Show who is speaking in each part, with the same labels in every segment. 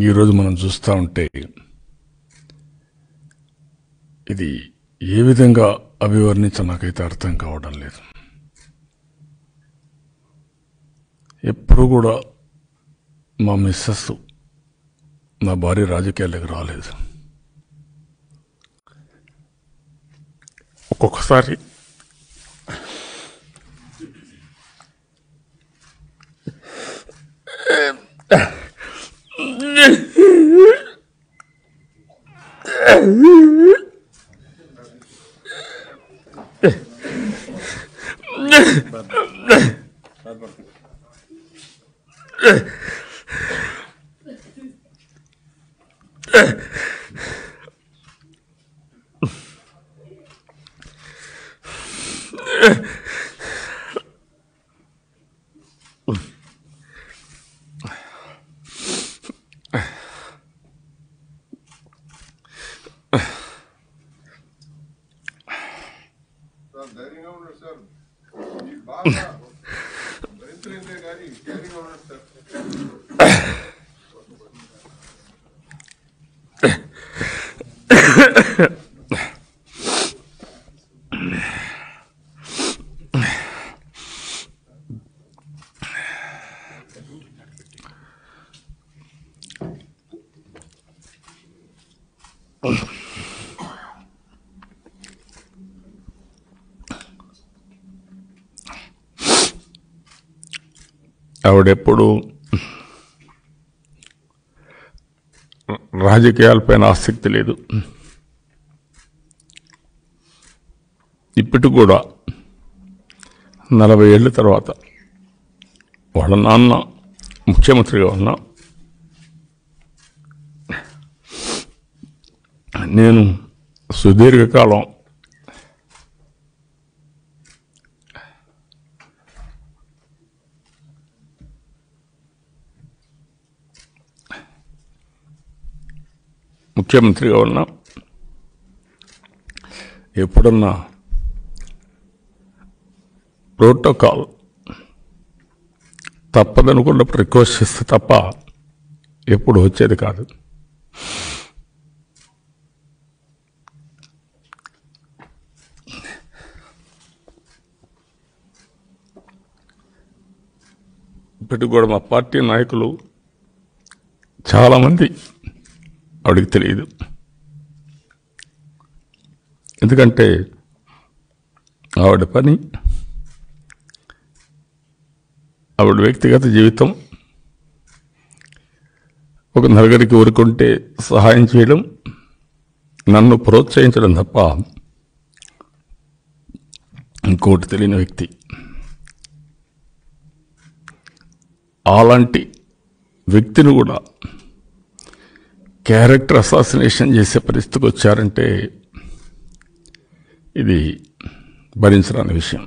Speaker 1: ఈరోజు మనం చూస్తూ ఉంటే ఇది ఏ విధంగా అభివర్ణించ నాకైతే అర్థం కావడం లేదు ఎప్పుడు కూడా మా మిస్సెస్ నా భార్య రాజకీయాలకు రాలేదు ఒక్కొక్కసారి
Speaker 2: సార్ ధైర్యంగా ఉన్నాడు సార్ ఈ బాగా భరించలేదే కానీ ధైర్యంగా ఉన్నాడు సార్
Speaker 1: ఆవిడెప్పుడు రాజకీయాలపైన ఆసక్తి లేదు ఇప్పటికి కూడా నలభై ఏళ్ళ తర్వాత వాళ్ళ నాన్న ముఖ్యమంత్రిగా ఉన్నా నేను సుదీర్ఘకాలం ముఖ్యమంత్రిగా ఉన్నా ఎప్పుడన్నా ప్రోటోకాల్ తప్పదనుకున్నప్పుడు రిక్వెస్ట్ చేస్తే తప్ప ఎప్పుడు వచ్చేది కాదు ఇప్పటికి కూడా మా పార్టీ నాయకులు చాలామంది ఆవిడకి తెలియదు ఎందుకంటే ఆవిడ పని ఆవిడ వ్యక్తిగత జీవితం ఒక నలుగురికి ఊరుకుంటే సహాయం చేయడం నన్ను ప్రోత్సహించడం తప్ప ఇంకోటి తెలియని వ్యక్తి అలాంటి వ్యక్తిని కూడా క్యారెక్టర్ అసాసినేషన్ చేసే పరిస్థితికి వచ్చారంటే ఇది భరించరాని విషయం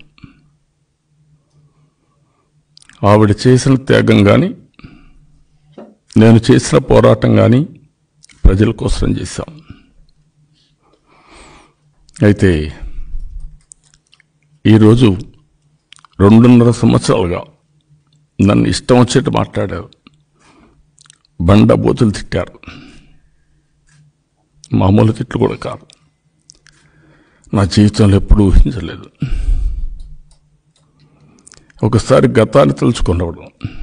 Speaker 1: ఆవిడ చేసిన త్యాగం కానీ నేను చేసిన పోరాటం కానీ ప్రజల కోసం చేశాం అయితే ఈరోజు రెండున్నర సంవత్సరాలుగా నన్ను ఇష్టం వచ్చేట్టు మాట్లాడారు బండ బూతులు తిట్టారు మామూలు తిట్లు కూడా కాదు నా జీవితంలో ఎప్పుడూ ఊహించలేదు ఒకసారి గతాన్ని తలుచుకున్నప్పుడు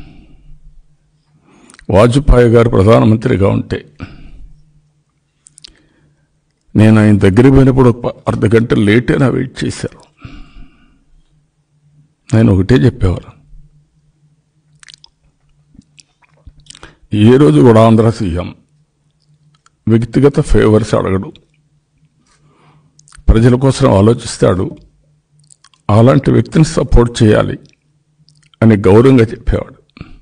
Speaker 1: వాజ్పేయి గారు ప్రధానమంత్రిగా ఉంటే నేను ఆయన దగ్గర పోయినప్పుడు ఒక ప- అర్ధ గంట లేట్ అయినా వెయిట్ చేశారు నేను ఒకటే చెప్పేవారు ఏ రోజు కూడా ఆంధ్ర సీఎం వ్యక్తిగత ఫేవర్స్ అడగడు ప్రజల కోసం ఆలోచిస్తాడు అలాంటి వ్యక్తిని సపోర్ట్ చేయాలి అని గౌరవంగా చెప్పేవాడు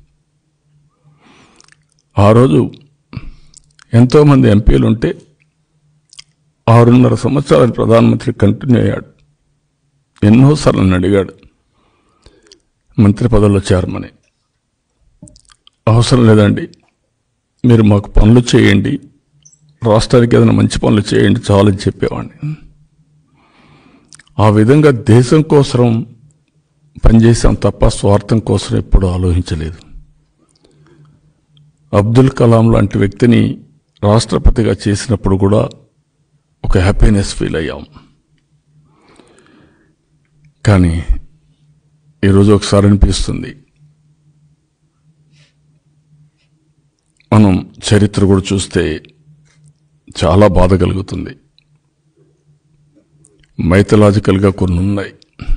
Speaker 1: ఆ రోజు ఎంతోమంది ఎంపీలు ఉంటే ఆరున్నర సంవత్సరాలు ప్రధానమంత్రి కంటిన్యూ అయ్యాడు ఎన్నోసార్లు నన్ను అడిగాడు మంత్రి పదవిలో చేరమని అవసరం లేదండి మీరు మాకు పనులు చేయండి రాష్ట్రానికి ఏదైనా మంచి పనులు చేయండి చాలని చెప్పేవాడిని ఆ విధంగా దేశం కోసం పనిచేసాం తప్ప స్వార్థం కోసం ఎప్పుడు ఆలోచించలేదు అబ్దుల్ కలాం లాంటి వ్యక్తిని రాష్ట్రపతిగా చేసినప్పుడు కూడా ఒక హ్యాపీనెస్ ఫీల్ అయ్యాం కానీ ఈరోజు ఒకసారి అనిపిస్తుంది మనం చరిత్ర కూడా చూస్తే చాలా బాధ కలుగుతుంది మైథలాజికల్గా కొన్ని ఉన్నాయి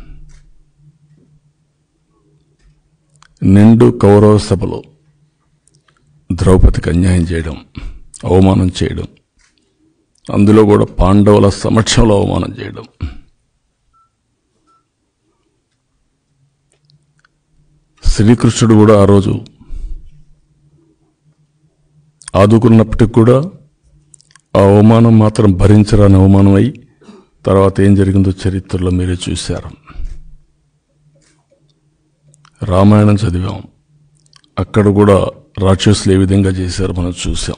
Speaker 1: నిండు కౌరవ సభలో ద్రౌపదికి అన్యాయం చేయడం అవమానం చేయడం అందులో కూడా పాండవుల సమక్షంలో అవమానం చేయడం శ్రీకృష్ణుడు కూడా ఆ రోజు ఆదుకున్నప్పటికి కూడా ఆ అవమానం మాత్రం భరించరాని అవమానం అయి తర్వాత ఏం జరిగిందో చరిత్రలో మీరే చూశారు రామాయణం చదివాం అక్కడ కూడా రాక్షసులు ఏ విధంగా చేశారో మనం చూసాం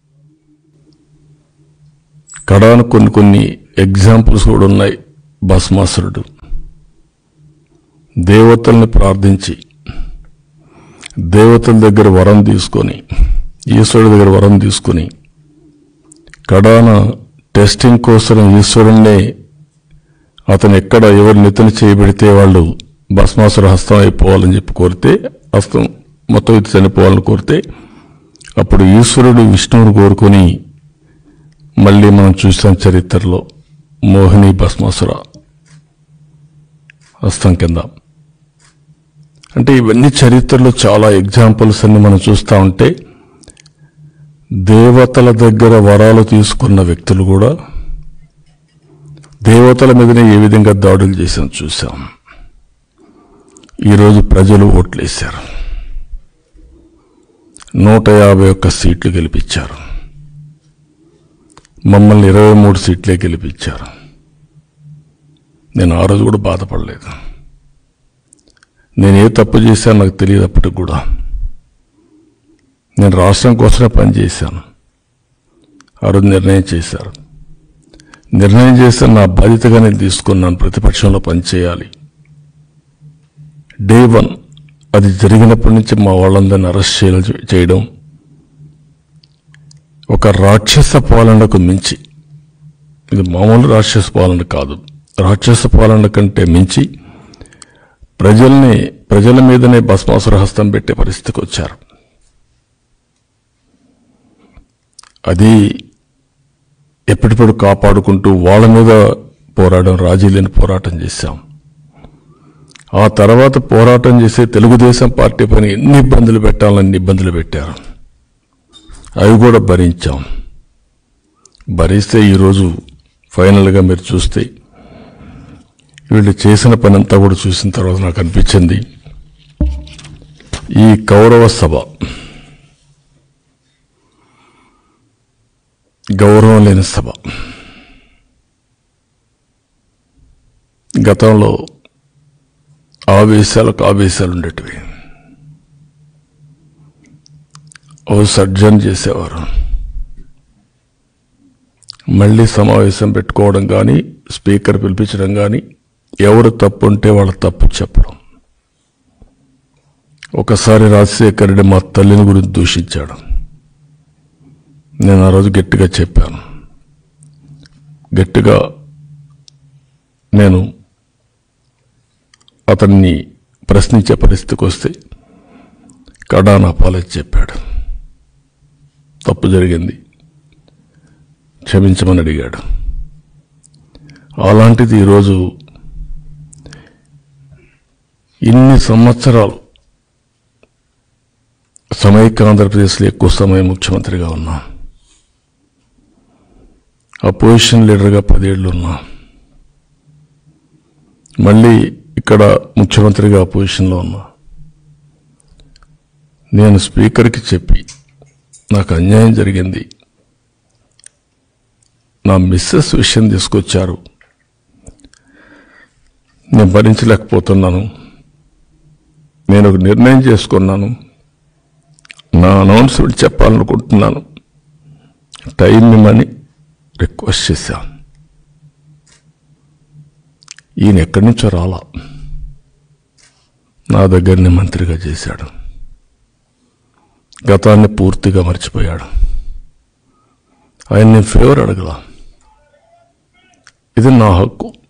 Speaker 1: కడాను కొన్ని కొన్ని ఎగ్జాంపుల్స్ కూడా ఉన్నాయి భస్మాసురుడు దేవతల్ని ప్రార్థించి దేవతల దగ్గర వరం తీసుకొని ఈశ్వరుడి దగ్గర వరం తీసుకొని కడాన టెస్టింగ్ కోసం ఈశ్వరుణ్ణే అతను ఎక్కడ ఎవరు నితిని చేయబెడితే వాళ్ళు భస్మాసుర హస్తం అయిపోవాలని చెప్పి కోరితే హస్తం మొత్తం ఇది చనిపోవాలని కోరితే అప్పుడు ఈశ్వరుడు విష్ణువుని కోరుకొని మళ్ళీ మనం చూసాం చరిత్రలో మోహిని భస్మాసుర హస్తం కింద అంటే ఇవన్నీ చరిత్రలో చాలా ఎగ్జాంపుల్స్ అన్ని మనం చూస్తూ ఉంటే దేవతల దగ్గర వరాలు తీసుకున్న వ్యక్తులు కూడా దేవతల మీదనే ఏ విధంగా దాడులు చేసాం చూసాం ఈరోజు ప్రజలు ఓట్లేశారు నూట యాభై ఒక్క సీట్లు గెలిపించారు మమ్మల్ని ఇరవై మూడు సీట్లే గెలిపించారు నేను ఆ రోజు కూడా బాధపడలేదు నేను ఏ తప్పు చేశాను నాకు తెలియదు అప్పటికి కూడా నేను రాష్ట్రం కోసమే పనిచేశాను ఆ రోజు నిర్ణయం చేశారు నిర్ణయం చేస్తే నా బాధ్యతగా నేను తీసుకున్నాను ప్రతిపక్షంలో పనిచేయాలి డే వన్ అది జరిగినప్పటి నుంచి మా వాళ్ళందరినీ అరెస్ట్ చేయ చేయడం ఒక రాక్షస పాలనకు మించి ఇది మామూలు రాక్షస పాలన కాదు రాక్షస పాలన కంటే మించి ప్రజల్ని ప్రజల మీదనే భస్మాసుర హస్తం పెట్టే పరిస్థితికి వచ్చారు అది ఎప్పటిప్పుడు కాపాడుకుంటూ వాళ్ళ మీద పోరాడడం రాజీ లేని పోరాటం చేశాం ఆ తర్వాత పోరాటం చేసే తెలుగుదేశం పార్టీ పైన ఎన్ని ఇబ్బందులు పెట్టాలని ఇబ్బందులు పెట్టారు అవి కూడా భరించాం భరిస్తే ఈరోజు ఫైనల్గా మీరు చూస్తే వీళ్ళు చేసిన పని అంతా కూడా చూసిన తర్వాత నాకు అనిపించింది ఈ కౌరవ సభ గౌరవం లేని సభ గతంలో ఆవేశాలకు ఆవేశాలు ఉండేటివి ఓ సర్జన్ చేసేవారు మళ్ళీ సమావేశం పెట్టుకోవడం కానీ స్పీకర్ పిలిపించడం కానీ ఎవరు తప్పు ఉంటే వాళ్ళ తప్పు చెప్పడం ఒకసారి రాజశేఖర్ రెడ్డి మా తల్లిని గురించి దూషించాడు నేను ఆ రోజు గట్టిగా చెప్పాను గట్టిగా నేను అతన్ని ప్రశ్నించే పరిస్థితికి వస్తే కడానా అపాలజీ చెప్పాడు తప్పు జరిగింది క్షమించమని అడిగాడు అలాంటిది ఈరోజు ఇన్ని సంవత్సరాలు సమైక్య ఆంధ్రప్రదేశ్లో ఎక్కువ సమయం ముఖ్యమంత్రిగా ఉన్నా అపోజిషన్ లీడర్గా పదేళ్ళు ఉన్నా మళ్ళీ ఇక్కడ ముఖ్యమంత్రిగా అపోజిషన్లో ఉన్నా నేను స్పీకర్కి చెప్పి నాకు అన్యాయం జరిగింది నా మిస్సెస్ విషయం తీసుకొచ్చారు నేను భరించలేకపోతున్నాను నేను ఒక నిర్ణయం చేసుకున్నాను నా అనౌన్స్మెంట్ చెప్పాలనుకుంటున్నాను టైం ఇమ్మని రిక్వెస్ట్ చేశాను ఈయన ఎక్కడి నుంచో రాలా నా దగ్గరనే మంత్రిగా చేశాడు గతాన్ని పూర్తిగా మర్చిపోయాడు ఆయన నేను ఫేవర్ అడగల ఇది నా హక్కు